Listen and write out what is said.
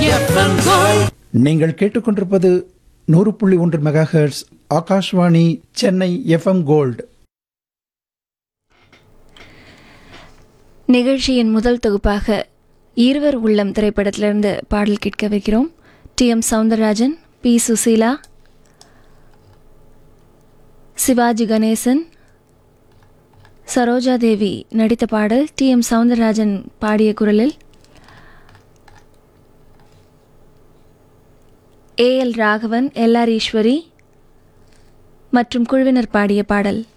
FM gold நீங்கள் கேட்டுக்கொண்டிருப்பது நூறு புள்ளி ஒன்று mega hertz Akashvani Chennai FM gold நிகழ்ச்சியின் முதல் தொகுப்பாக இருவர் உள்ளம் திரைப்படத்திலிருந்து பாடல் கேட்க வைக்கிறோம் T M Soundararajan P Susheela Sivaji Ganesan Saroja Devi நடித்த பாடல் டி எம் சவுந்தரராஜன் பாடிய குரலில் A L Raghavan L R Eswari மற்றும் குழுவினர் பாடிய பாடல்